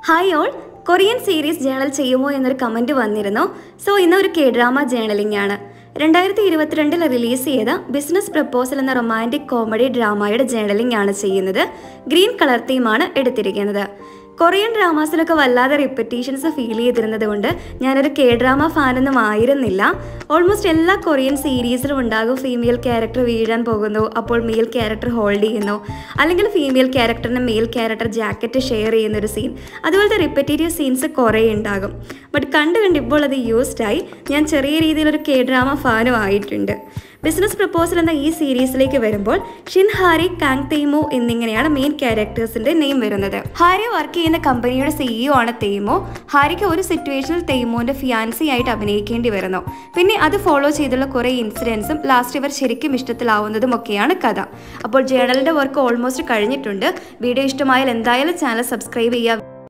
hi all Korean series journal ചെയ്യുമോ എന്നൊരു comment വന്നിരുന്നു സോ ഇന്ന് ഒരു കെ ഡ്രാമ ജേണലിംഗ് ആണ് രണ്ടായിരത്തി ഇരുപത്തിരണ്ടിൽ റിലീസ് ചെയ്ത ബിസിനസ് പ്രപ്പോസൽ എന്ന റൊമാൻറ്റിക് കോമഡി ഡ്രാമയുടെ ജേണലിംഗ് ആണ് ചെയ്യുന്നത് ഗ്രീൻ കളർ തീമാണ് എടുത്തിരിക്കുന്നത് കൊറിയൻ ഡ്രാമാസിലൊക്കെ വല്ലാതെ റിപ്പറ്റീഷൻസ് ഫീൽ ചെയ്തിരുന്നത് കൊണ്ട് ഞാനൊരു കെ ഡ്രാമ ഫാനൊന്നും ആയിരുന്നില്ല ഓൾമോസ്റ്റ് എല്ലാ കൊറിയൻ സീരീസിലും ഉണ്ടാകും ഫീമെയിൽ ക്യാരക്ടർ വീഴാൻ പോകുന്നു അപ്പോൾ മെയിൽ ക്യാരക്ടർ ഹോൾഡ് ചെയ്യുന്നു അല്ലെങ്കിൽ ഫീമെയിൽ ക്യാരക്ടറിന് മെയിൽ ക്യാരക്ടർ ജാക്കറ്റ് ഷെയർ ചെയ്യുന്ന ഒരു സീൻ അതുപോലത്തെ റിപ്പറ്റേറ്റീവ് സീൻസ് കുറേ ഉണ്ടാകും ബട്ട് കണ്ട് കണ്ട് ഇപ്പോൾ അത് യൂസ്ഡ് ആയി ഞാൻ ചെറിയ രീതിയിലൊരു കെ ഡ്രാമ ഫാനും ആയിട്ടുണ്ട് ബിസിനസ് പ്രപ്പോസൽ എന്ന ഈ സീരീസിലേക്ക് വരുമ്പോൾ ഷിൻ ഹാരി കാങ് തെയ്മോ എന്നിങ്ങനെയാണ് മെയിൻ ക്യാരക്ടേഴ്സിന്റെ നെയിം വരുന്നത് ഹാരി വർക്ക് ചെയ്യുന്ന കമ്പനിയുടെ സിഇഒ ആണ് തെയ്മോ ഹാരിക്ക് ഒരു സിറ്റുവേഷനിൽ തെയ്മോന്റെ ഫിയാൻസി ആയിട്ട് അഭിനയിക്കേണ്ടി വരുന്നു പിന്നെ അത് ഫോളോ ചെയ്തുള്ള കുറേ ഇൻസിഡൻസും ലാസ്റ്റ് ഇവർ ശരിക്കും ഇഷ്ടത്തിലാവുന്നതും ഒക്കെയാണ് കഥ അപ്പോൾ ജേണലിന്റെ വർക്ക് ഓൾമോസ്റ്റ് കഴിഞ്ഞിട്ടുണ്ട് വീഡിയോ ഇഷ്ടമായാൽ എന്തായാലും ചാനൽ സബ്സ്ക്രൈബ് ചെയ്യുക